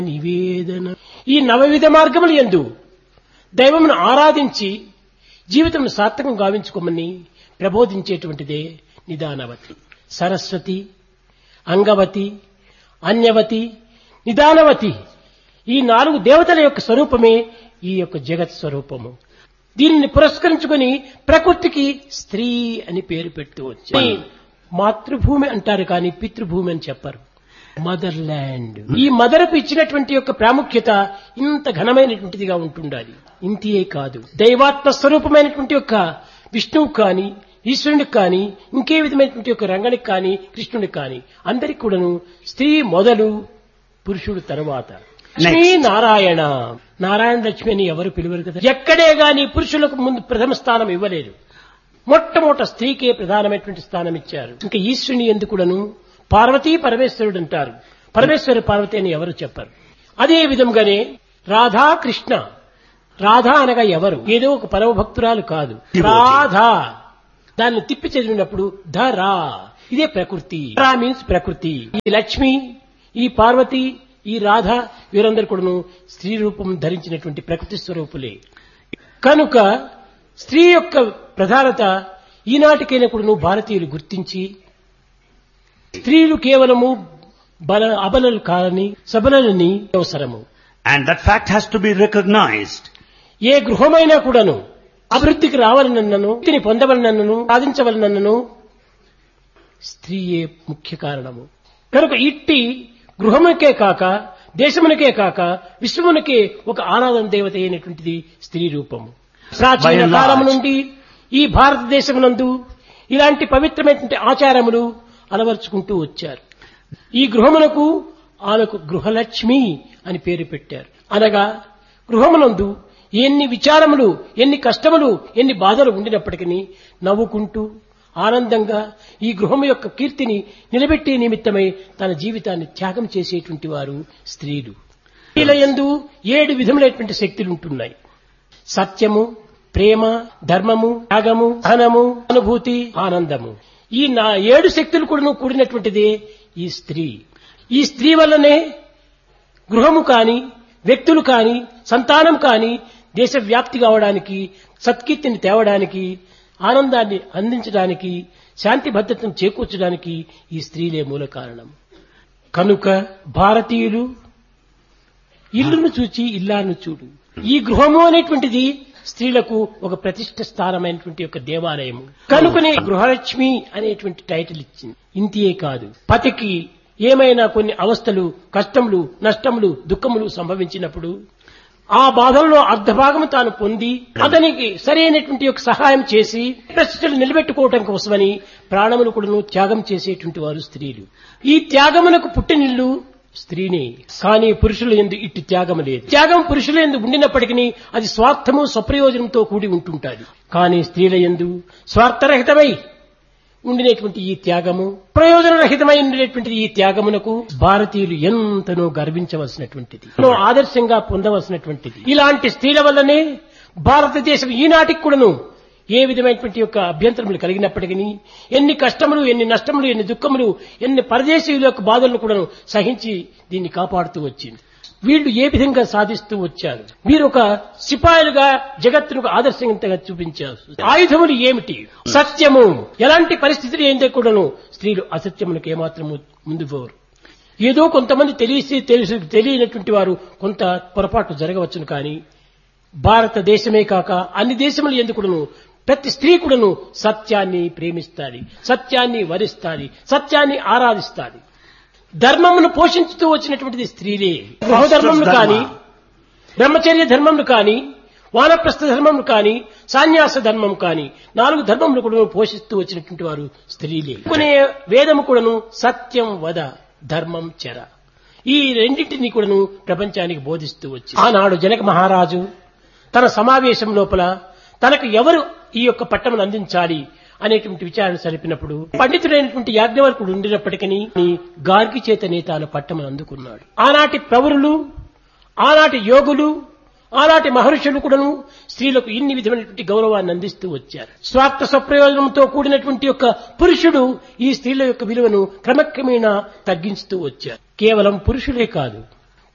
నివేదన ఈ నవవిధ మార్గములు ఎందు దైవమును ఆరాధించి జీవితం సార్థకం గావించుకోమని ప్రబోధించేటువంటిదే నిదానవతి సరస్వతి అంగవతి అన్యవతి నిదానవతి ఈ నాలుగు దేవతల యొక్క స్వరూపమే ఈ యొక్క జగత్ స్వరూపము దీనిని పురస్కరించుకొని ప్రకృతికి స్త్రీ అని పేరు పెడుతూ వచ్చి మాతృభూమి అంటారు కానీ పితృభూమి అని చెప్పరు మదర్ ల్యాండ్ ఈ మదర్కు ఇచ్చినటువంటి యొక్క ప్రాముఖ్యత ఇంత ఘనమైనటువంటిదిగా ఉంటుండాలి ఇంతియే కాదు దైవాత్మ స్వరూపమైనటువంటి యొక్క విష్ణువు కానీ ఈశ్వరునికి కానీ ఇంకే విధమైనటువంటి యొక్క రంగనికి కానీ కృష్ణునికి కానీ అందరికి కూడాను స్త్రీ మొదలు పురుషుడు తరువాత లక్ష్మీ నారాయణ నారాయణ లక్ష్మి అని ఎవరు పిలువరు కదా ఎక్కడే గాని పురుషులకు ముందు ప్రథమ స్థానం ఇవ్వలేదు మొట్టమొదట స్త్రీకే ప్రధానమైనటువంటి స్థానం ఇచ్చారు ఇంకా ఈశ్వరుని ఎందుకుడను పార్వతీ పరమేశ్వరుడు అంటారు పరమేశ్వర పార్వతి అని ఎవరు చెప్పరు అదే విధంగానే రాధా కృష్ణ రాధా అనగా ఎవరు ఏదో ఒక పరమభక్తురాలు కాదు రాధా దాన్ని తిప్పి చదివినప్పుడు ధరా ఇదే ప్రకృతి రా మీన్స్ ప్రకృతి ఈ లక్ష్మి ఈ పార్వతి ఈ రాధ వీరందరూ కూడాను స్త్రీ రూపం ధరించినటువంటి ప్రకృతి స్వరూపులే కనుక స్త్రీ యొక్క ప్రధానత ఈనాటికైనా కూడాను భారతీయులు గుర్తించి స్త్రీలు కేవలము బల అబలలు కాదని సబలని అవసరము And that fact has to be recognized. ఏ గృహమైనా కూడాను అభివృద్ధికి రావాలనన్నను తిని పొందవలనన్నను సాధించవలనన్నను స్త్రీయే ముఖ్య కారణము కనుక ఇట్టి గృహమునకే కాక దేశమునకే కాక విశ్వమునకే ఒక ఆరాధన దేవత అయినటువంటిది స్త్రీ రూపము ప్రాచీన By and కాలం large. నుండి ఈ భారతదేశమునందు ఇలాంటి పవిత్రమైనటువంటి ఆచారములు అలవర్చుకుంటూ వచ్చారు ఈ గృహమునకు ఆమెకు గృహలక్ష్మి అని పేరు పెట్టారు అనగా గృహమునందు ఎన్ని విచారములు ఎన్ని కష్టములు ఎన్ని బాధలు ఉండినప్పటికీ నవ్వుకుంటూ ఆనందంగా ఈ గృహము యొక్క కీర్తిని నిలబెట్టే నిమిత్తమై తన జీవితాన్ని త్యాగం చేసేటువంటి వారు స్త్రీలు స్త్రీల యందు ఏడు విధములైనటువంటి శక్తులు ఉంటున్నాయి సత్యము ప్రేమ ధర్మము త్యాగము ధనము అనుభూతి ఆనందము ఈ నా ఏడు శక్తులు కూడా కూడినటువంటిదే ఈ స్త్రీ ఈ స్త్రీ వల్లనే గృహము కాని వ్యక్తులు కాని సంతానం కాని దేశవ్యాప్తి కావడానికి సత్కీర్తిని తేవడానికి ఆనందాన్ని అందించడానికి శాంతి భద్రతను చేకూర్చడానికి ఈ స్త్రీలే మూల కారణం కనుక భారతీయులు ఇల్లును చూచి ఇల్లాను చూడు ఈ గృహము అనేటువంటిది స్త్రీలకు ఒక ప్రతిష్ట స్థానమైనటువంటి ఒక దేవాలయము కనుకనే గృహలక్ష్మి అనేటువంటి టైటిల్ ఇచ్చింది ఇంతియే కాదు పతికి ఏమైనా కొన్ని అవస్థలు కష్టములు నష్టములు దుఃఖములు సంభవించినప్పుడు ఆ బాధల్లో అర్ధభాగం తాను పొంది అతనికి సరైనటువంటి ఒక సహాయం చేసి ప్రతిష్టలు నిలబెట్టుకోవటం కోసమని ప్రాణములు కూడాను త్యాగం చేసేటువంటి వారు స్త్రీలు ఈ త్యాగమునకు పుట్టినిల్లు స్త్రీనే కానీ పురుషుల ఎందు ఇట్టి త్యాగం లేదు త్యాగం పురుషుల ఎందు ఉండినప్పటికీ అది స్వార్థము స్వప్రయోజనంతో కూడి ఉంటుంటాది కానీ స్త్రీల ఎందు స్వార్థరహితమై ఉండినటువంటి ఈ త్యాగము ప్రయోజనరహితమై ఉండినటువంటి ఈ త్యాగమునకు భారతీయులు ఎంతనో గర్వించవలసినటువంటిది ఎంతో ఆదర్శంగా పొందవలసినటువంటిది ఇలాంటి స్త్రీల వల్లనే భారతదేశం ఈనాటికి కూడాను ఏ విధమైనటువంటి యొక్క అభ్యంతరములు కలిగినప్పటికీ ఎన్ని కష్టములు ఎన్ని నష్టములు ఎన్ని దుఃఖములు ఎన్ని పరదేశీయుల యొక్క బాధలను కూడాను సహించి దీన్ని కాపాడుతూ వచ్చింది వీళ్ళు ఏ విధంగా సాధిస్తూ వచ్చారు వీరు ఒక సిపాయిలుగా జగత్తును ఆదర్శంగా చూపించారు ఆయుధములు ఏమిటి సత్యము ఎలాంటి పరిస్థితులు ఏంటో కూడాను స్త్రీలు అసత్యములకు ఏమాత్రము ముందు పోరు ఏదో కొంతమంది తెలిసి తెలిసి తెలియనటువంటి వారు కొంత పొరపాటు జరగవచ్చును కానీ భారతదేశమే కాక అన్ని దేశములు ఎందుకును ప్రతి స్త్రీ కూడాను సత్యాన్ని ప్రేమిస్తాది సత్యాన్ని వరిస్తాది సత్యాన్ని ఆరాధిస్తాది ధర్మమును పోషించుతూ వచ్చినటువంటిది స్త్రీలే గృహధర్మములు కానీ బ్రహ్మచర్య ధర్మములు కానీ వానప్రస్థ ధర్మములు కానీ సాన్యాస ధర్మం కానీ నాలుగు ధర్మములు కూడా పోషిస్తూ వచ్చినటువంటి వారు స్త్రీలే కొనే వేదము కూడాను సత్యం వద ధర్మం చెర ఈ రెండింటిని కూడాను ప్రపంచానికి బోధిస్తూ వచ్చి ఆనాడు జనక మహారాజు తన సమావేశం లోపల తనకు ఎవరు ఈ యొక్క పట్టమును అందించాలి అనేటువంటి విచారణ సరిపినప్పుడు పండితుడైనటువంటి యాజ్ఞవల్కుడు ఉండినప్పటికీ గార్గి చేతనే తాను పట్టమును అందుకున్నాడు ఆనాటి ప్రవరులు ఆనాటి యోగులు ఆనాటి మహర్షులు కూడాను స్త్రీలకు ఇన్ని విధమైనటువంటి గౌరవాన్ని అందిస్తూ వచ్చారు స్వార్థ స్వప్రయోజనంతో కూడినటువంటి యొక్క పురుషుడు ఈ స్త్రీల యొక్క విలువను క్రమక్రమేణా తగ్గించుతూ వచ్చారు కేవలం పురుషులే కాదు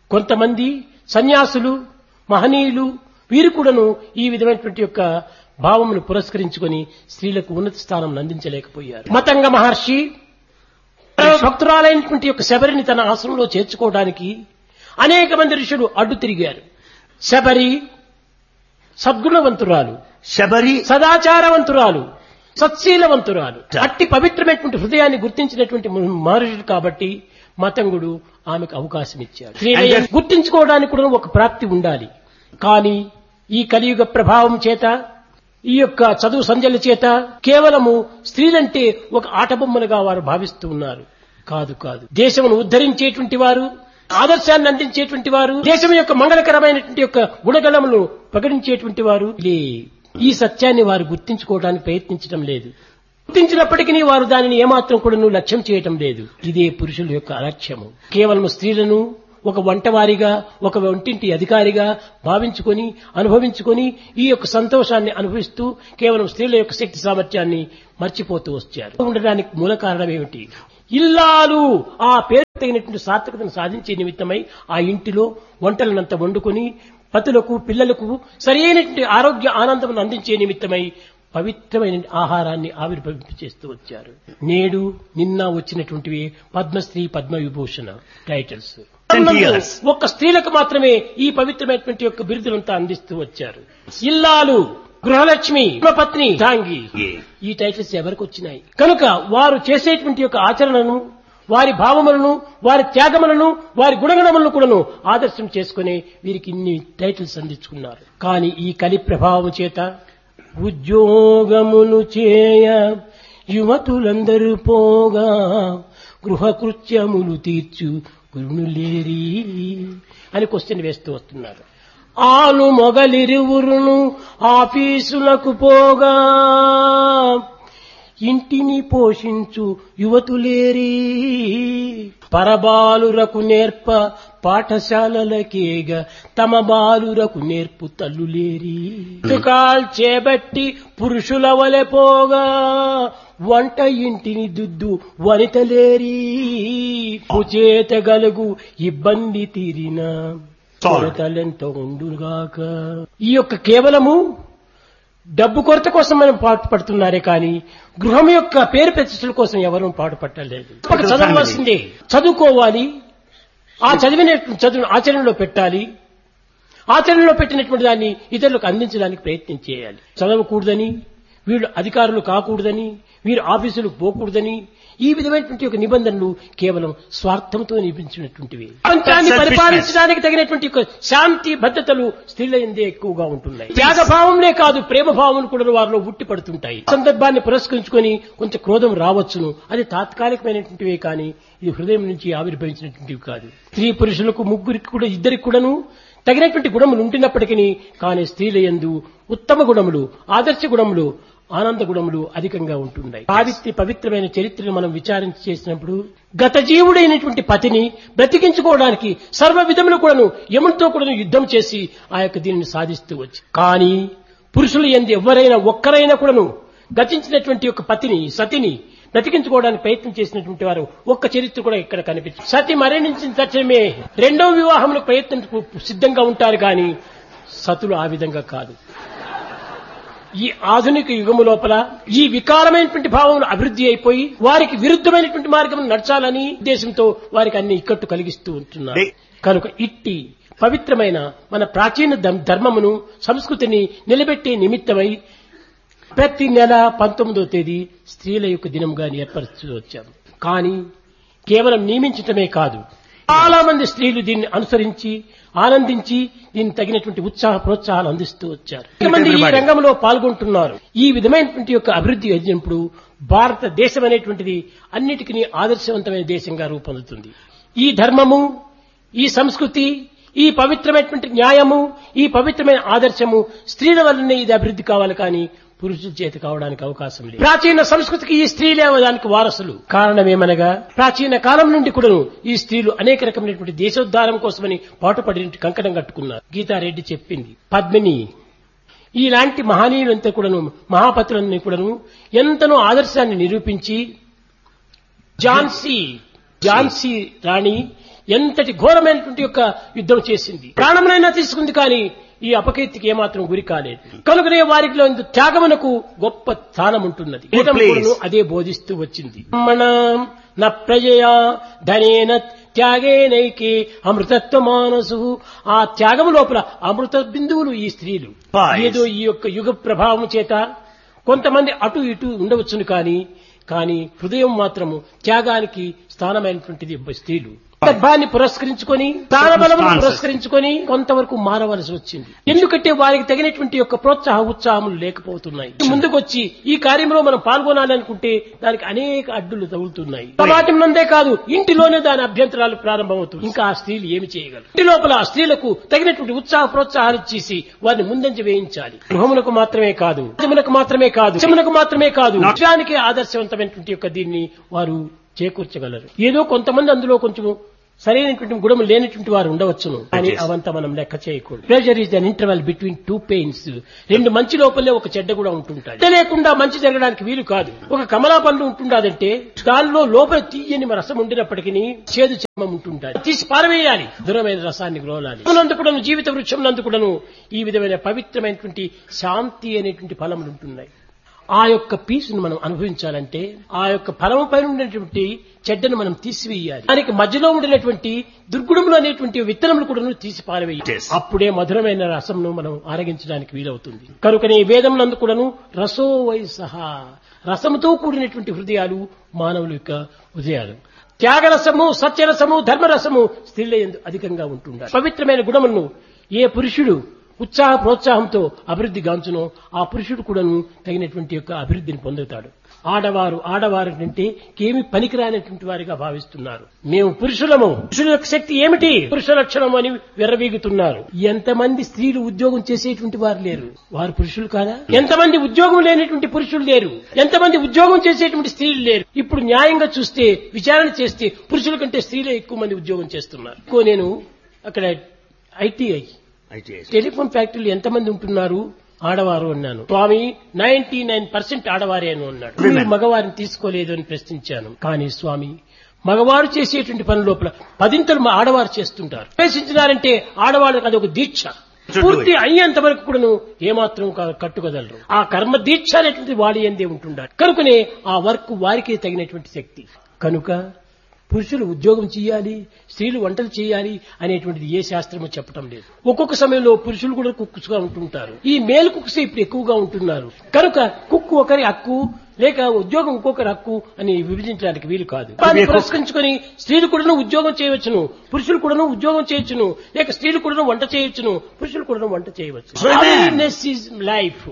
కొంతమంది సన్యాసులు మహనీయులు వీరు కూడాను ఈ విధమైనటువంటి యొక్క భావమును పురస్కరించుకొని స్త్రీలకు ఉన్నత స్థానం అందించలేకపోయారు మతంగ మహర్షి భక్తురాలైనటువంటి యొక్క శబరిని తన ఆశ్రమంలో చేర్చుకోవడానికి అనేక మంది ఋషులు అడ్డు తిరిగారు శబరి సద్గుణవంతురాలు Shabari, సదాచారవంతురాలు సత్శీలవంతురాలు అట్టి పవిత్రమైనటువంటి హృదయాన్ని గుర్తించినటువంటి మహర్షుడు కాబట్టి మతంగుడు ఆమెకు అవకాశం ఇచ్చాడు స్త్రీలను And- గుర్తించుకోవడానికి కూడా ఒక ప్రాప్తి ఉండాలి కానీ ఈ కలియుగ ప్రభావం చేత ఈ యొక్క చదువు సంధ్యల చేత కేవలము స్త్రీలంటే ఒక ఆటబొమ్మలుగా వారు భావిస్తూ ఉన్నారు కాదు కాదు దేశమును ఉద్ధరించేటువంటి వారు ఆదర్శాన్ని అందించేటువంటి వారు దేశం యొక్క మంగళకరమైనటువంటి యొక్క గుణగణములను ప్రకటించేటువంటి వారు ఇదే. ఈ సత్యాన్ని వారు గుర్తించుకోవడానికి ప్రయత్నించడం లేదు గుర్తించినప్పటికీ వారు దానిని ఏమాత్రం కూడా లక్ష్యం చేయటం లేదు ఇదే పురుషుల యొక్క అలక్ష్యము కేవలం స్త్రీలను ఒక వంటవారిగా ఒక వంటింటి అధికారిగా భావించుకొని అనుభవించుకొని ఈ యొక్క సంతోషాన్ని అనుభవిస్తూ కేవలం స్త్రీల యొక్క శక్తి సామర్థ్యాన్ని మర్చిపోతూ వచ్చారు ఉండడానికి మూల కారణం ఏమిటి ఇల్లాలు ఆ పేరు తగినటువంటి సార్థకతను సాధించే నిమిత్తమై ఆ ఇంటిలో వంటలనంత వండుకొని పతులకు పిల్లలకు సరైనటువంటి ఆరోగ్య ఆనందం అందించే నిమిత్తమై పవిత్రమైన ఆహారాన్ని ఆవిర్భవింపచేస్తూ వచ్చారు నేడు నిన్న వచ్చినటువంటివి పద్మశ్రీ పద్మవిభూషణ టైటిల్స్ years. ఒక్క స్త్రీలకు మాత్రమే ఈ పవిత్రమైనటువంటి యొక్క బిరుదులంతా అందిస్తూ వచ్చారు ఇల్లాలు గృహలక్ష్మి పత్ని తాంగి Yeah. ఈ టైటిల్స్ ఎవరికి వచ్చినాయి కనుక వారు చేసేటువంటి యొక్క ఆచరణను వారి భావములను వారి త్యాగములను వారి గుణగణములను కూడాను ఆదర్శం చేసుకుని వీరికి ఇన్ని టైటిల్స్ అందించుకున్నారు కానీ ఈ కలి ప్రభావం చేత ఉద్యోగములు చేయ యువతులందరూ పోగా గృహకృత్యములు తీర్చు గురునులేరి అని క్వశ్చన్ వేస్తూ వస్తున్నారు ఆలు మొగలిరువురును ఆఫీసులకు పోగా ఇంటిని పోషించు యువతులేరి పరబాలురకు నేర్ప పాఠశాలలకేగ తమ బాలురకు నేర్పు తల్లులేరి తుకాల్ చేబట్టి పురుషుల వలె పోగా వంట ఇంటిని దుద్దు వనితలేరి చేత గలుగు ఇబ్బంది తీరిన కొరతలెంత ఉండుగాక ఈ యొక్క కేవలము డబ్బు కొరత కోసం మనం పాటుపడుతున్నారే కానీ గృహం యొక్క పేరు ప్రతిష్టల కోసం ఎవరూ పాటుపట్టలేదు ఒక చదవవలసిందే చదువుకోవాలి ఆ చదివిన చదువును ఆచరణలో పెట్టాలి ఆచరణలో పెట్టినటువంటి దాన్ని ఇతరులకు అందించడానికి ప్రయత్నం చేయాలి చదవకూడదని వీళ్ళు అధికారులు కాకూడదని వీరు ఆఫీసులకు పోకూడదని ఈ విధమైనటువంటి ఒక నిబంధనలు కేవలం స్వార్థంతో నిపించినటువంటివి ప్రపంచాన్ని Selfishness. పరిపాలించడానికి తగినటువంటి ఒక శాంతి భద్రతలు స్త్రీల ఎందే ఎక్కువగా ఉంటున్నాయి త్యాగ భావంనే కాదు ప్రేమ భావం కూడా వారిలో ఉట్టి పడుతుంటాయి సందర్భాన్ని పురస్కరించుకొని కొంచెం క్రోధం రావచ్చును అది తాత్కాలికమైనటువంటివే కానీ ఇది హృదయం నుంచి ఆవిర్భవించినటువంటివి కాదు స్త్రీ పురుషులకు ముగ్గురికి కూడా ఇద్దరికి కూడాను తగినటువంటి గుణములు ఉంటున్నప్పటికీ కానీ స్త్రీల యందు ఉత్తమ గుణములు ఆదర్శ గుణములు ఆనంద గుణములు అధికంగా ఉంటున్నాయి సావిత్రి పవిత్రమైన చరిత్రను మనం విచారించి చేసినప్పుడు గత జీవుడైనటువంటి పతిని బ్రతికించుకోవడానికి సర్వ విధములు కూడాను యమునితో కూడాను యుద్ధం చేసి ఆ యొక్క దీనిని సాధిస్తూ వచ్చి కానీ పురుషులు ఎందు ఎవరైనా ఒక్కరైనా కూడాను గతించినటువంటి యొక్క పతిని సతిని బ్రతికించుకోవడానికి ప్రయత్నం చేసినటువంటి వారు ఒక్క చరిత్ర కూడా ఇక్కడ కనిపించదు సతి మరణించిన తక్షణమే రెండవ వివాహములకు ప్రయత్నం సిద్ధంగా ఉంటారు కానీ సతులు ఆ విధంగా కాదు ఈ ఆధునిక యుగము లోపల ఈ వికారమైనటువంటి భావం అభివృద్ధి అయిపోయి వారికి విరుద్ధమైనటువంటి మార్గం నడచాలని ఉద్దేశంతో వారికి అన్ని ఇక్కట్టు కలిగిస్తూ ఉంటున్నారు They- కనుక ఇట్టి పవిత్రమైన మన ప్రాచీన ధం- ధర్మమును సంస్కృతిని నిలబెట్టే నిమిత్తమై ప్రతి నెల పంతొమ్మిదో తేదీ స్త్రీల యొక్క దినంగా ఏర్పరుస్తూ వచ్చాము కానీ కేవలం నియమించటమే కాదు చాలా మంది స్త్రీలు దీన్ని అనుసరించి ఆనందించి దీన్ని తగినటువంటి ఉత్సాహ ప్రోత్సాహాలు అందిస్తూ వచ్చారు అనేక మంది ఈ Everybody. రంగంలో పాల్గొంటున్నారు ఈ విధమైనటువంటి యొక్క అభివృద్ధి అయినప్పుడు భారతదేశం అనేటువంటిది అన్నిటికీ ఆదర్శవంతమైన దేశంగా రూపొందుతుంది ఈ ధర్మము ఈ సంస్కృతి ఈ పవిత్రమైనటువంటి న్యాయము ఈ పవిత్రమైన ఆదర్శము స్త్రీల వల్లనే ఇది అభివృద్ధి కావాలి కానీ పురుషుల చేత కావడానికి అవకాశం లేదు ప్రాచీన సంస్కృతికి ఈ స్త్రీలే దానికి వారసులు కారణమేమనగా ప్రాచీన కాలం నుండి కూడా ఈ స్త్రీలు అనేక రకమైనటువంటి దేశోద్ధారం కోసమని పాటుపడినట్టు కంకణం కట్టుకున్నారు గీతారెడ్డి చెప్పింది పద్మిని ఇలాంటి మహనీయులంతా కూడాను మహాపతులన్నీ కూడాను ఎంతనో ఆదర్శాన్ని నిరూపించి ఝాన్సీ ఝాన్సీ రాణి ఎంతటి ఘోరమైనటువంటి యొక్క యుద్ధం చేసింది ప్రాణమునైనా తీసుకుంది కానీ ఈ అపకీర్తికి ఏమాత్రం గురి కాలేదు కనుకనే వారిలో ఇందు త్యాగమునకు గొప్ప స్థానం ఉంటున్నది Good వేదం place. కూడాను అదే బోధిస్తూ వచ్చింది మన న ప్రజయా ధనేన త్యాగేనైకే అమృతత్వ మానసు ఆ త్యాగము లోపల అమృత బిందువులు ఈ స్త్రీలు Pies. ఏదో ఈ యొక్క యుగ ప్రభావం చేత కొంతమంది అటు ఇటు ఉండవచ్చును కానీ కానీ హృదయం మాత్రము త్యాగానికి స్థానమైనటువంటిది స్త్రీలు సందర్భాన్ని పురస్కరించుకొని స్థానబలమును Circumstances. పురస్కరించుకొని కొంతవరకు మారవలసి వచ్చింది ఎందుకంటే వారికి తగినటువంటి యొక్క ప్రోత్సాహ ఉత్సాహములు లేకపోతున్నాయి ముందుకు వచ్చి ఈ కార్యంలో మనం పాల్గొనాలి అనుకుంటే దానికి అనేక అడ్డులు తగులుతున్నాయి సమాజం నందే కాదు ఇంటిలోనే దాని అభ్యంతరాలు ప్రారంభమవుతుంది ఇంకా ఆ స్త్రీలు ఏమి చేయగలరు ఇంటి లోపల ఆ స్త్రీలకు తగినటువంటి ఉత్సాహ ప్రోత్సాహాలు ఇచ్చేసి వారిని ముందంజ వేయించాలి గృహములకు మాత్రమే కాదు రాజ్యములకు మాత్రమే కాదు దేశములకు మాత్రమే కాదు రాష్ట్రానికి ఆదర్శవంతమైనటువంటి యొక్క దీన్ని వారు చేకూర్చగలరు ఏదో కొంతమంది అందులో కొంచెం సరైనటువంటి గుణము లేనటువంటి వారు ఉండవచ్చును కానీ Yes. అవంతా మనం లెక్క చేయకూడదు pressure is an interval between two pains రెండు మంచి లోపలే ఒక చెడ్డ కూడా ఉంటుంటాయి చెడ్డ లేకుండా మంచి జరగడానికి వీలు కాదు ఒక కమలా పండు ఉంటుండదంటే దానిలో లోపల తీయని రసం ఉండినప్పటికీ చేదు చర్మం ఉంటుంటాయి తీసి పారవేయాలి దూరమైన రసాన్ని గ్రోలాలి నందుకుడను జీవిత వృక్షం నందుకుడను ఈ విధమైన పవిత్రమైనటువంటి శాంతి అనేటువంటి ఫలములు ఉంటున్నాయి ఆ యొక్క పీసును మనం అనుభవించాలంటే ఆ యొక్క ఫలము పైన ఉన్నటువంటి చెడ్డను మనం తీసివేయాలి దానికి మధ్యలో ఉండినటువంటి దుర్గుణములు అనేటువంటి విత్తనములు కూడా తీసి పారవేయాలి Yes. అప్పుడే మధురమైన రసంను మనం ఆరగించడానికి వీలవుతుంది కనుకనే ఈ వేదం నందు కూడాను రసో వై సహా రసముతో కూడినటువంటి హృదయాలు మానవుల యొక్క హృదయాలు త్యాగరసము సత్యరసము ధర్మరసము స్త్రీల యందు అధికంగా ఉంటుండాలి పవిత్రమైన గుణములను ఏ పురుషుడు ఉత్సాహ ప్రోత్సాహంతో అభివృద్ధి గాంచునో ఆ పురుషుడు కూడాను తగినటువంటి యొక్క అభివృద్ధిని పొందుతాడు ఆడవారు ఆడవారు అంటే ఏమి పనికిరానటువంటి వారిగా భావిస్తున్నారు మేము పురుషులము పురుషుల యొక్క శక్తి ఏమిటి పురుష లక్షణం అని విర్రవీగుతున్నారు ఎంతమంది స్త్రీలు ఉద్యోగం చేసేటువంటి వారు లేరు వారు పురుషులు కాదా ఎంతమంది ఉద్యోగం లేనటువంటి పురుషులు లేరు ఎంతమంది ఉద్యోగం చేసేటువంటి స్త్రీలు లేరు ఇప్పుడు న్యాయంగా చూస్తే విచారణ చేస్తే పురుషుల కంటే స్త్రీలే ఎక్కువ మంది ఉద్యోగం చేస్తున్నారు ఎక్కువ నేను అక్కడ ఐటీఐ ITS. టెలిఫోన్ ఫ్యాక్టరీలు ఎంతమంది ఉంటున్నారు ఆడవారు అన్నాను స్వామి నైన్టీ నైన్ పర్సెంట్ ఆడవారే అని అన్నాడు Women. మీరు మగవారిని తీసుకోలేదు అని ప్రశ్నించాను కానీ స్వామి మగవారు చేసేటువంటి పని లోపల పదింతలు మా ఆడవారు చేస్తుంటారు ప్రవేశించినారంటే ఆడవాళ్ళకి అదొక దీక్ష do పూర్తి అయ్యేంత వరకు కూడాను ఏమాత్రం క- కట్టుకోగలరు ఆ కర్మ దీక్ష అనేటువంటి వాడి ఎందే ఉంటుండాలి కనుకనే ఆ వర్క్ వారికి తగినటువంటి శక్తి కనుక పురుషులు ఉద్యోగం చేయాలి స్త్రీలు వంటలు చేయాలి అనేటువంటిది ఏ శాస్త్రము చెప్పడం లేదు ఒక్కొక్క సమయంలో పురుషులు కూడా కుక్కుగా ఉంటుంటారు ఈ మేల్ కుక్స్ ఇప్పుడు ఎక్కువగా ఉంటున్నారు కనుక కుక్కు ఒకరి హక్కు లేక ఉద్యోగం ఇంకొకరి హక్కు అని విభజించడానికి వీలు కాదు దాన్ని cook. పురస్కరించుకొని స్త్రీలు కూడాను ఉద్యోగం చేయవచ్చును పురుషులు కూడాను ఉద్యోగం చేయొచ్చును లేక స్త్రీలు కూడాను వంట చేయొచ్చును పురుషులు కూడాను వంట చేయవచ్చు Amen. Awareness is life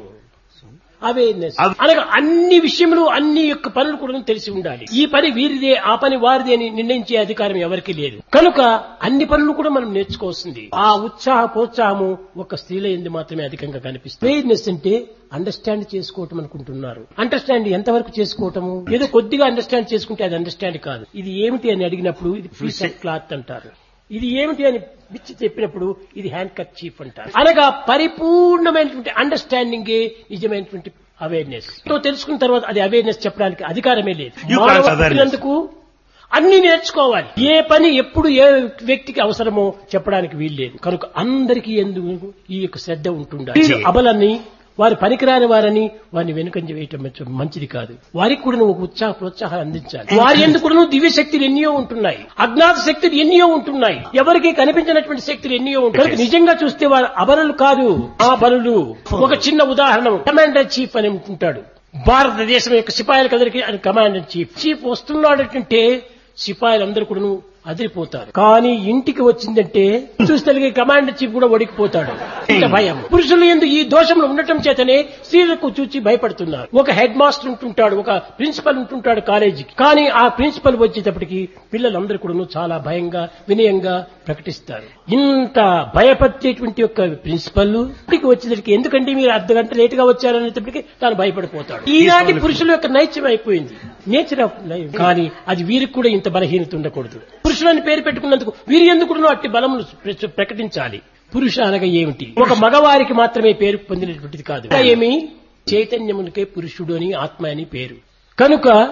awareness Av- అనగా అన్ని విషయములు అన్ని యొక్క పనులు కూడా తెలిసి ఉండాలి ఈ పని వీరిదే ఆ పని వారిదే అని నిర్ణయించే అధికారం ఎవరికి లేదు కనుక అన్ని పనులు కూడా మనం నేర్చుకోవాల్సింది ఆ ఉత్సాహ ప్రోత్సాహము ఒక స్త్రీల ఎందు మాత్రమే అధికంగా కనిపిస్తుంది అవేర్నెస్ అంటే అండర్స్టాండ్ చేసుకోవటం అనుకుంటున్నారు అండర్స్టాండ్ ఎంతవరకు చేసుకోవటము ఏదో కొద్దిగా అండర్స్టాండ్ చేసుకుంటే అది అండర్స్టాండ్ కాదు ఇది ఏమిటి అని అడిగినప్పుడు ఇది పీస్ ఆఫ్ క్లాత్ అంటారు ఇది ఏమిటి అని పిచ్చి చెప్పినప్పుడు ఇది హ్యాండ్ కట్ చీఫ్ అంటారు అనగా పరిపూర్ణమైనటువంటి అండర్స్టాండింగే నిజమైనటువంటి అవేర్నెస్ తో తెలుసుకున్న తర్వాత అది అవేర్నెస్ చెప్పడానికి అధికారమే లేదు You can't మానవ awareness. పుట్టినందుకు అన్ని నేర్చుకోవాలి ఏ పని ఎప్పుడు ఏ వ్యక్తికి అవసరమో చెప్పడానికి వీల్లేదు కనుక అందరికీ ఎందుకు ఈ యొక్క శ్రద్ధ ఉంటుండాలి వీరు అబలని వారి పనికిరాని వారని వారిని వెనుకంజ వేయటం మంచి- మంచిది కాదు వారికి కూడా నువ్వు ఒక ఉత్సాహ ప్రోత్సాహాలు అందించాలి వారి ఎందుకు కూడా దివ్య శక్తులు ఎన్నో ఉంటున్నాయి అజ్ఞాత శక్తులు ఎన్నో ఉంటున్నాయి ఎవరికి కనిపించినటువంటి శక్తులు ఎన్నో ఉంటాయి కనుక నిజంగా చూస్తే వారు అబలలు కాదు ఆ బలులు ఒక చిన్న ఉదాహరణ కమాండర్ చీఫ్ అని ఉంటుంటాడు భారతదేశం యొక్క సిపాయిల కదరికి ఆయన కమాండర్ చీఫ్ చీఫ్ వస్తున్నాడంటే సిపాయిలందరూ కూడా అదిరిపోతారు కానీ ఇంటికి వచ్చిందంటే చూస్తే కమాండర్ చీఫ్ కూడా ఒడికిపోతాడు ఇంత భయం పురుషులు ఎందు ఈ దోషంలో ఉండటం చేతనే స్త్రీలకు చూచి భయపడుతున్నారు ఒక హెడ్ మాస్టర్ ఉంటుంటాడు ఒక ప్రిన్సిపల్ ఉంటుంటాడు కాలేజీకి కానీ ఆ ప్రిన్సిపల్ వచ్చేటప్పటికి పిల్లలందరూ కూడా చాలా భయంగా వినయంగా ప్రకటిస్తారు ఇంత భయపడేటువంటి యొక్క ప్రిన్సిపల్ ఇంటికి వచ్చేసరికి ఎందుకంటే మీరు అర్ధ గంట లేట్ గా వచ్చారనేటప్పటికి తాను భయపడిపోతాడు ఈనాటి పురుషుల యొక్క నైత్యం అయిపోయింది నేచర్ ఆఫ్ లైఫ్ కానీ అది వీరికి కూడా ఇంత బలహీనత ఉండకూడదు పురుషులని పేరు పెట్టుకున్నందుకు వీరి ఎందుకు అట్టి బలమును ప్ర- ప్రకటించాలి పురుష అనగా ఏమిటి ఒక మగవారికి మాత్రమే పేరు పొందినటువంటిది కాదు ఇంకా ఏమి చైతన్యమునికే పురుషుడు అని ఆత్మ అని పేరు కనుక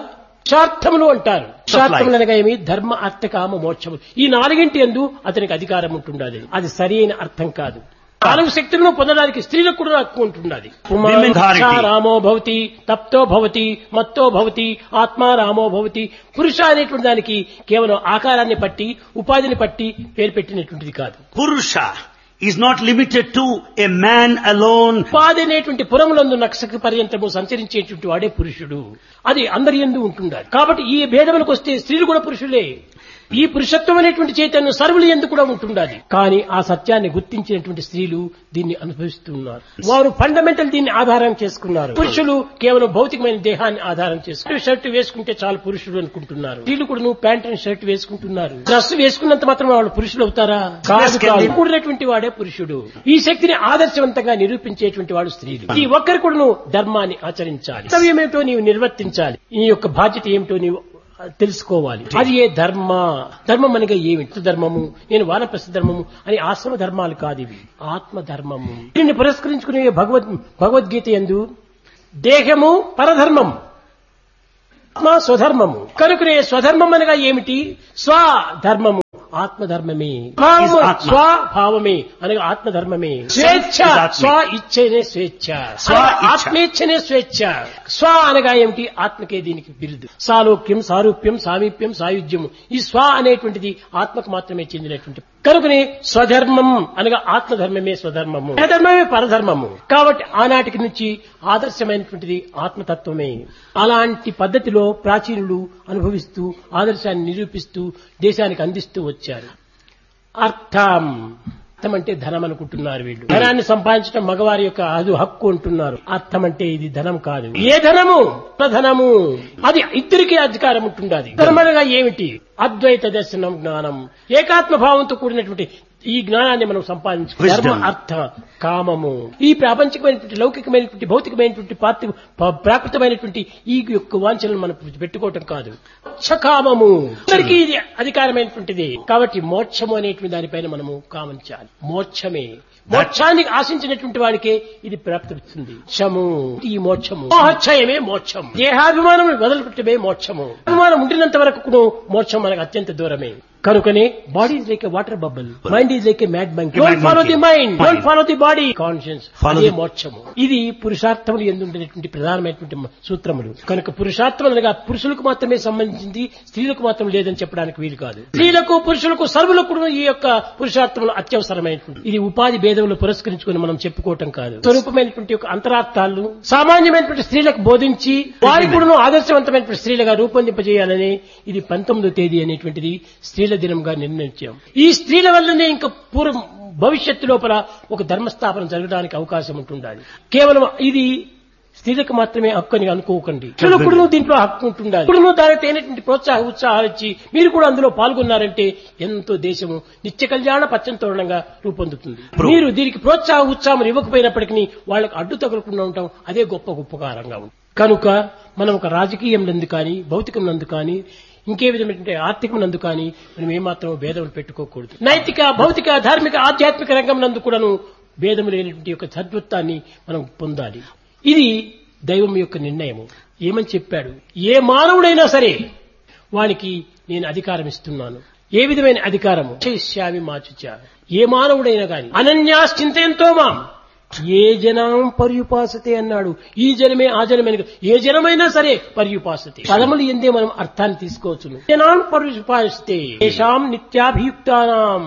పురుషార్థములు అంటారు పురుషార్థములు అనగా ఏమి ధర్మ అర్థ కామ మోక్షము ఈ నాలుగింటి ఎందు అతనికి అధికారం ఉంటుండాలి అది సరైన అర్థం కాదు నాలుగు శక్తులను పొందడానికి స్త్రీలకు కూడా హక్కు ఉంటున్నది Women authority. రామో భవతి తప్తో భవతి మత్తో భవతి ఆత్మా రామో భవతి పురుష అనేటువంటి దానికి కేవలం ఆకారాన్ని పట్టి ఉపాధిని పట్టి పేరు పెట్టినటువంటిది కాదు Purusha is not limited to a man alone. ఉపాధి అనేటువంటి పురములందు నక్షత్ర పర్యంతము సంచరించేటువంటి వాడే పురుషుడు అది అందరి ఎందు ఉంటుండాలి కాబట్టి ఈ భేదములకు వస్తే స్త్రీలు కూడా పురుషులే ఈ పురుషత్వం అనేటువంటి చైతన్యం సర్వులు ఎందు కూడా ఉంటుండాలి కానీ ఆ సత్యాన్ని గుర్తించినటువంటి స్త్రీలు దీన్ని అనుభవిస్తున్నారు వారు ఫండమెంటల్ దీన్ని ఆధారం చేసుకున్నారు పురుషులు కేవలం భౌతికమైన దేహాన్ని ఆధారం చేసుకున్నారు షర్ట్ వేసుకుంటే చాలు పురుషుడు అనుకుంటున్నారు స్త్రీలు కూడా నువ్వు ప్యాంట్ అండ్ షర్ట్ వేసుకుంటున్నారు డ్రెస్ వేసుకున్నంత మాత్రం వాళ్ళు పురుషులు అవుతారా కాదు కాదు కూడినటువంటి వాడే పురుషుడు ఈ శక్తిని ఆదర్శవంతంగా నిరూపించేటువంటి వాడు స్త్రీలు ఈ ఒక్కరు కూడా నువ్వు ధర్మాన్ని ఆచరించాలి కర్తవ్యం ఏమిటో నీవు నిర్వర్తించాలి ఈ యొక్క బాధ్యత ఏమిటో నీవు తెలుసుకోవాలి అది ఏ ధర్మ ధర్మం అనగా ఏమిటి ధర్మము నేను వానప్రస్థ ధర్మము అని ఆశ్రమ ధర్మాలు కాదు ఇవి ఆత్మ ధర్మము దీన్ని పురస్కరించుకునే భగవద్ భగవద్గీత ఎందు దేహము పరధర్మం ఆత్మ స్వధర్మము కనుకనే స్వధర్మం అనగా ఏమిటి స్వధర్మము ఆత్మధర్మమే భావము ఆత్మ. స్వభావమే అనగా ఆత్మధర్మమే స్వేచ్ఛ is ఆత్మ. స్వ ఇచ్చేనే స్వేచ్ఛ స్వ అనగా ఇచ్ఛ. ఆత్మేచ్ఛనే స్వేచ్ఛ స్వ అనగా ఏమిటి ఆత్మకే దీనికి బిరుదు సాలోక్యం సారూప్యం సామీప్యం సాయుధ్యము ఈ స్వ అనేటువంటిది ఆత్మకు మాత్రమే చెందినటువంటి కనుకనే స్వధర్మం అనగా ఆత్మధర్మమే స్వధర్మము ధర్మమే పరధర్మము కాబట్టి ఆనాటికి నుంచి ఆదర్శమైనటువంటిది ఆత్మతత్వమే అలాంటి పద్ధతిలో ప్రాచీనులు అనుభవిస్తూ ఆదర్శాన్ని నిరూపిస్తూ దేశానికి అందిస్తూ వచ్చారు అర్థం అర్థం అంటే ధనం అనుకుంటున్నారు వీళ్ళు ధనాన్ని సంపాదించడం మగవారి యొక్క అది హక్కు అంటున్నారు అర్థం అంటే ఇది ధనం కాదు ఏ ధనము ధనము అది ఇద్దరికి అధికారం ఉంటుండాలి ధనం అనగా ఏమిటి అద్వైత దర్శనం జ్ఞానం ఏకాత్మ భావంతో కూడినటువంటి ఈ జ్ఞానాన్ని మనం సంపాదించుకో Wisdom. ధర్మ అర్థ కామము ఈ ప్రాపంచికమైనటువంటి లౌకికమైనటువంటి భౌతికమైనటువంటి పార్థివ ప- ప్రాకృతమైనటువంటి ఈ యొక్క వాంఛలను మనం పెట్టుకోవటం కాదు మోక్షకామము అందరికీ ఇది అధికారమైనటువంటిది కాబట్టి మోక్షము అనేటువంటి దానిపైన మనము కామించాలి మోక్షమే మోక్షాన్ని ఆశించినటువంటి వాడికే ఇది ప్రాప్తిస్తుంది మోక్షము ఈ మోక్షము మోహక్షయమే మోక్షం దేహాభిమానం వదలుపెట్టమే మోక్షము అభిమానం ఉండినంత వరకు మోక్షం మనకు అత్యంత దూరమే కనుకనే body is like water bubble mind is like mad monkey Mad don't follow the monkey. Mind Mind. Don't follow the body conscience Follow అదే the- మోక్షము ఇది పురుషార్థములు ఎందుండేటువంటి ప్రధానమైనటువంటి మ- సూత్రములు కనుక పురుషార్థం అనగా పురుషులకు మాత్రమే సంబంధించింది స్త్రీలకు మాత్రం లేదని చెప్పడానికి వీలు కాదు స్త్రీలకు పురుషులకు సర్వులకు కూడా ఈ యొక్క పురుషార్థములు అత్యవసరమైనటువంటి ఇది ఉపాధి భేదములు పురస్కరించుకొని మనం చెప్పుకోవటం కాదు స్వరూపమైనటువంటి యొక్క అంతరార్థాలు సామాన్యమైనటువంటి స్త్రీలకు బోధించి వారి కూడా ఆదర్శవంతమైనటువంటి స్త్రీలుగా రూపొందింపజేయాలని ఇది పంతొమ్మిదో తేదీ అనేటువంటిది స్త్రీల దినంగా నిర్ణయించాం ఈ స్త్రీల వల్లనే ఇంకా పూర్వం భవిష్యత్తు లోపల ఒక ధర్మస్థాపన జరగడానికి అవకాశం ఉంటుండాలి కేవలం ఇది స్త్రీలకు మాత్రమే హక్కు అని అనుకోకండి పురుషులకు కూడా దీంట్లో హక్కు ఉంటుండాలి ఇప్పుడు దానికి తగినటువంటి ప్రోత్సాహ ఉత్సాహాలు ఇచ్చి మీరు కూడా అందులో పాల్గొన్నారంటే ఎంతో దేశము నిత్య కళ్యాణ పచ్చని తోరణంగా రూపొందుతుంది మీరు దీనికి ప్రోత్సాహ ఉత్సాహం ఇవ్వకపోయినప్పటికీ వాళ్ళకు అడ్డు తగలకుండా ఉంటాం అదే గొప్ప ఉపకారంగా ఉంది కనుక మనం ఒక రాజకీయం నందు కానీ భౌతికం నందు కానీ ఇంకే విధమైనటువంటి ఆర్థికం నందు కానీ మనం ఏమాత్రం భేదములు పెట్టుకోకూడదు నైతిక భౌతిక ధార్మిక ఆధ్యాత్మిక రంగం నందు కూడాను భేదము లేనటువంటి యొక్క సద్వత్వాన్ని మనం పొందాలి ఇది దైవం యొక్క నిర్ణయము ఏమని చెప్పాడు ఏ మానవుడైనా సరే వానికి నేను అధికారం ఇస్తున్నాను ఏ విధమైన అధికారము చేశామి మాచుచ ఏ మానవుడైనా గాని అనన్యాశ్చింతయంతో మాం ఏ జనం పర్యుపాసతే అన్నాడు ఈ జనమే ఆ జనమే అని కాదు. ఏ జనమైనా సరే పర్యుపాసతే పదములు ఎందే మనం అర్థాన్ని తీసుకోవచ్చును జనాన్ పర్యుపాసతే తేషాం నిత్యాభియుక్తానాం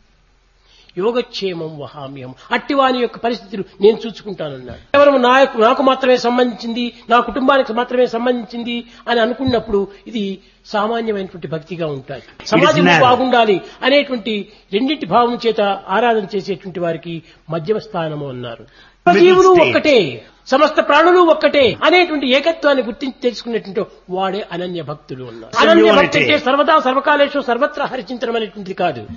యోగక్షేమం వహామ్యం అట్టివాని యొక్క పరిస్థితులు నేను చూసుకుంటానన్నాడు కేవలం నాకు నాకు మాత్రమే సంబంధించింది నా కుటుంబానికి మాత్రమే సంబంధించింది అని అనుకున్నప్పుడు ఇది సామాన్యమైనటువంటి భక్తిగా ఉంటాయి సమాజం narrow. బాగుండాలి అనేటువంటి రెండింటి భావం చేత ఆరాధన చేసేటువంటి వారికి మధ్యమ స్థానము అన్నారు Middle జీవులు state. ఒక్కటే సమస్త ప్రాణులు ఒక్కటే అనేటువంటి ఏకత్వాన్ని గుర్తించి తెలుసుకునేటువంటి వాడే అనన్య భక్తులు ఉన్నారు Singularity. అనన్య భక్తి అంటే సర్వదా సర్వకాలేషు సర్వత్రా హరిచించడం అనేటువంటిది కాదు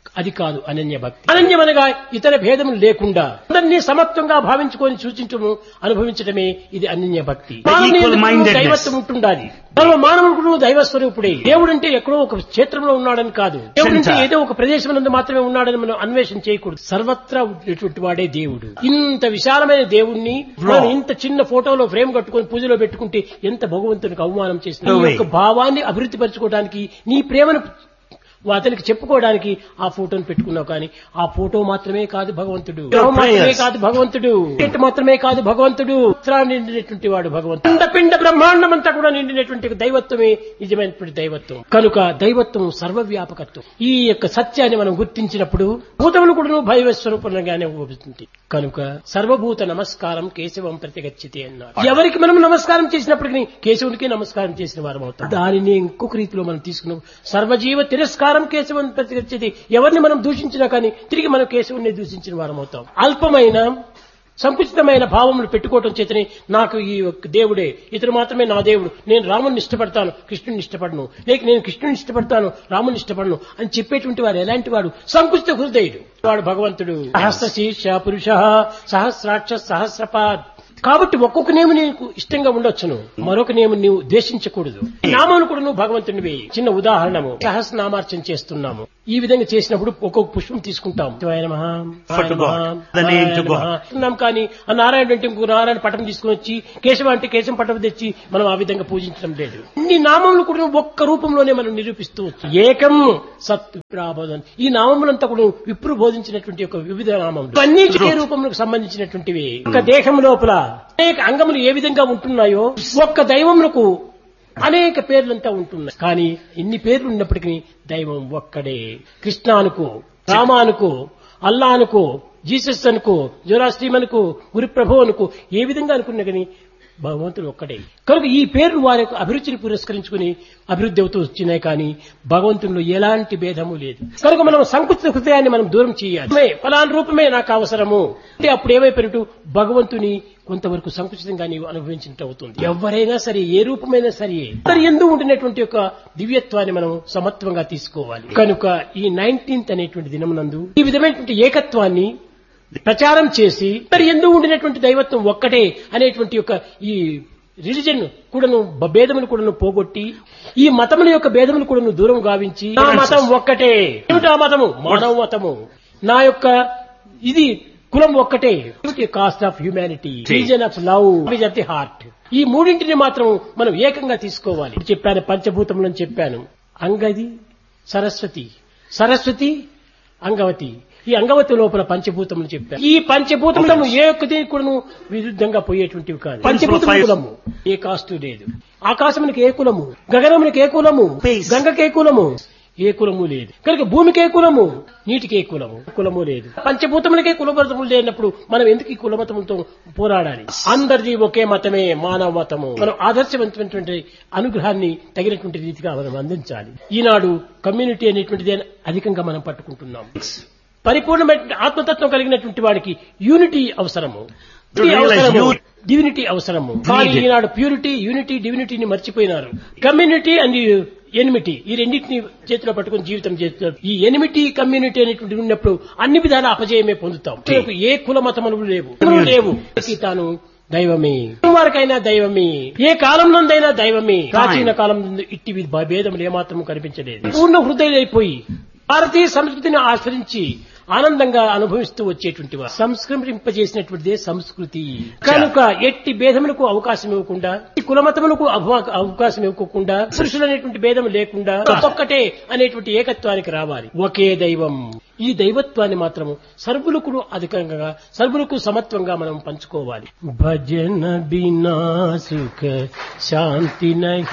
అది కాదు అనన్య భక్తి అనన్యమనగా ఇతర భేదములు లేకుండా అందరినీ సమత్వంగా భావించుకొని సూచించము అనుభవించడమే ఇది అనన్య భక్తి equal mindedness. దైవత్వం ఉంటుండాలి సర్వ మానవుడు దైవ స్వరూపుడే దేవుడు అంటే ఎక్కడో ఒక క్షేత్రంలో ఉన్నాడని కాదు దేవుడు అంటే Center. ఏదో ఒక ప్రదేశం నందు మాత్రమే ఉన్నాడని మనం అన్వేషణ చేయకూడదు సర్వత్రా ఉండేటువంటి వాడే దేవుడు ఇంత విశాలమైన దేవుణ్ణి మనం ఇంత చిన్న ఫోటోలో ఫ్రేమ్ కట్టుకొని పూజలో పెట్టుకుంటే ఎంత భగవంతునికి అవమానం చేసిన No నీ way. యొక్క భావాన్ని అభివృద్ధి పరచుకోవడానికి నీ ప్రేమను అతనికి చెప్పుకోవడానికి ఆ ఫోటోను పెట్టుకున్నావు కానీ ఆ ఫోటో మాత్రమే కాదు భగవంతుడు Your మాత్రమే prayers. కాదు భగవంతుడు ఇంటి మాత్రమే కాదు భగవంతుడు ఉత్తరాన్ని నిండినటువంటి వాడు భగవంతుడు పిండ పిండ బ్రహ్మాండం అంతా కూడా నిండినటువంటి దైవత్వమే నిజమైనటువంటి దైవత్వం కనుక దైవత్వం సర్వవ్యాపకత్వం ఈ యొక్క సత్యాన్ని మనం గుర్తించినప్పుడు భూతములు కూడా భైవ స్వరూపంగానే ఉపయోగిస్తుంది కనుక సర్వభూత నమస్కారం కేశవం ప్రతిగచ్చితే అన్నారు ఎవరికి మనం నమస్కారం చేసినప్పటికీ కేశవునికి నమస్కారం చేసిన వారం అవుతాం దానిని ఇంకొక రీతిలో మనం తీసుకున్నాం సర్వజీవ తిరస్కారం కేశవం ప్రతిగచ్చితే ఎవరిని మనం దూషించినా కానీ తిరిగి మనం కేశవుని దూషించిన వారం అవుతాం అల్పమైన సంకుచితమైన భావములు పెట్టుకోవటం చేతనే నాకు ఈ యొక్క దేవుడే ఇతడు మాత్రమే నా దేవుడు నేను రాముని ఇష్టపడతాను కృష్ణుని ఇష్టపడను లేక నేను కృష్ణుని ఇష్టపడతాను రాముని ఇష్టపడను అని చెప్పేటువంటి వాడు ఎలాంటి వాడు సంకుచిత హృదయుడు వాడు భగవంతుడు సహస్ర శీర్ష పురుష సహస్రాక్ష సహస్రపాద్ కాబట్టి ఒక్కొక్క నేము నీకు ఇష్టంగా ఉండొచ్చును మరొక నేము నీవు ద్వేషించకూడదు నామములు కూడా నువ్వు భగవంతునివి చిన్న ఉదాహరణము సహస్రనామార్చన చేస్తున్నాము ఈ విధంగా చేసినప్పుడు ఒక్కొక్క పుష్పం తీసుకుంటాం శివాయ నమః, For to God. నమః, The name to శివాయ God. నమః. ఉన్నాం కానీ ఆ నారాయణ అంటే ఇంకో నారాయణ పటం తీసుకుని వచ్చి కేశవ అంటే కేశం పటం తెచ్చి మనం ఆ విధంగా పూజించడం లేదు ఇన్ని నామములు కూడా ఒక్క రూపంలోనే మనం నిరూపిస్తూ వచ్చు ఏకం సత్ విప్రాబోధన్ ఈ నామములంతా కూడా విప్రు బోధించినటువంటి ఒక వివిధ నామములు అన్ని ఏ రూపములకు సంబంధించినటువంటివి ఒక దేహం లోపల అనేక అంగములు ఏ విధంగా ఉంటున్నాయో ఒక్క దైవములకు అనేక పేర్లంతా ఉంటున్నాయి కానీ ఇన్ని పేర్లు ఉన్నప్పటికీ దైవం ఒక్కడే కృష్ణ అనుకో రామ అనుకో అల్లా అనుకో జీసస్ అనుకో జోరాశ్రీమనుకో గురుప్రభు అనుకో ఏ విధంగా అనుకున్నా కానీ భగవంతుడు ఒక్కడే కనుక ఈ పేర్లు వారి యొక్క అభిరుచిని పురస్కరించుకుని అభివృద్ధి అవుతూ వచ్చినాయి కానీ భగవంతునిలో ఎలాంటి భేదము లేదు కనుక మనం సంకుచిత హృదయాన్ని మనం దూరం చేయాలి రూపమే, ఫలానా రూపమే నాకు అవసరము అంటే అప్పుడు ఏమైపోయినట్టు భగవంతుని కొంతవరకు సంకుచితంగా నీవు అనుభవించినట్టు అవుతుంది ఎవరైనా సరే ఏ రూపమైనా సరే మరి ఎందు ఉండినటువంటి యొక్క దివ్యత్వాన్ని మనం సమత్వంగా తీసుకోవాలి కనుక ఈ నైన్టీన్త్ అనేటువంటి దినమునందు ఈ విధమైనటువంటి ఏకత్వాన్ని ప్రచారం చేసి మరి ఎందు ఉండినటువంటి దైవత్వం ఒక్కటే అనేటువంటి యొక్క ఈ రిలిజన్ కూడాను బ- భేదములు కూడాను పోగొట్టి ఈ మతముల యొక్క భేదములు కూడాను దూరం గావించి నా మతం ఒక్కటే ఏమిటి ఆ మతము మానవ మతము నా యొక్క ఇది కులం ఒక్కటే caste of humanity reason of love of the heart ఈ మూడింటిని మాత్రం మనం ఏకంగా తీసుకోవాలి చెప్పాను పంచభూతములను చెప్పాను అంగది సరస్వతి సరస్వతి అంగవతి ఈ అంగవతి లోపల పంచభూతములు చెప్పారు ఈ పంచభూతములను ఏ ఒక్కటి కూడా విరుద్ధంగా పోయేటువంటివి కాదు పంచభూతముల కులము ఏ కాస్టు లేదు ఆకాశమునికి ఏ కులము గగనమునికి ఏ కులము Space. గంగకి ఏ కులము ఏ కులము లేదు కనుక భూమికి ఏ కులము నీటికి ఏ కులము కులము లేదు పంచభూతములకే కులమతములు లేనప్పుడు మనం ఎందుకు ఈ కులమతములతో పోరాడాలి అందరిది ఒకే మతమే మానవ మతము మనం ఆదర్శవంతమైనటువంటి అనుగ్రహాన్ని తగినటువంటి రీతిగా మనం అందించాలి ఈనాడు కమ్యూనిటీ అనేటువంటిది అధికంగా మనం పట్టుకుంటున్నాం పరిపూర్ణమైన ఆత్మతత్వం కలిగినటువంటి వాడికి యూనిటీ అవసరము To realize unity. డివినిటీ అవసరము కానీ Needed. ఈనాడు ప్యూరిటీ యూనిటీ డివినిటీని మర్చిపోయినారు కమ్యూనిటీ అండ్ ఎనిమిటీ ఈ రెండింటిని చేతిలో పట్టుకుని జీవితం చేస్తున్నారు ఈ ఎనిమిటీ కమ్యూనిటీ అనేటువంటి ఉన్నప్పుడు అన్ని విధాల అపజయమే పొందుతాం మనకు ఏ కుల మతములు లేవు Community. లేవు ప్రతి తాను దైవమే వారికైనా దైవమే ఏ కాలం నందైనా దైవమే ప్రాచీన కాలం నందు ఇట్టి వి- భేదములు ఏమాత్రం కనిపించలేదు పూర్ణ హృదయులైపోయి భారతీయ సంస్కృతిని ఆచరించి ఆనందంగా అనుభవిస్తూ వచ్చేటువంటి వారు సంస్కరింపజేసినటువంటిదే సంస్కృతి కనుక ఎట్టి భేదములకు అవకాశం ఇవ్వకుండా ఈ కులమతములకు అవ- అవకాశం ఇవ్వకుండా పురుషులు అనేటువంటి భేదం లేకుండా ఒక్కటే అనేటువంటి ఏకత్వానికి రావాలి ఒకే దైవం ఈ దైవత్వాన్ని మాత్రం సర్వులకు అధికంగా సర్వులకు సమత్వంగా మనం పంచుకోవాలి భజన బినా సుఖ శాంతి నహి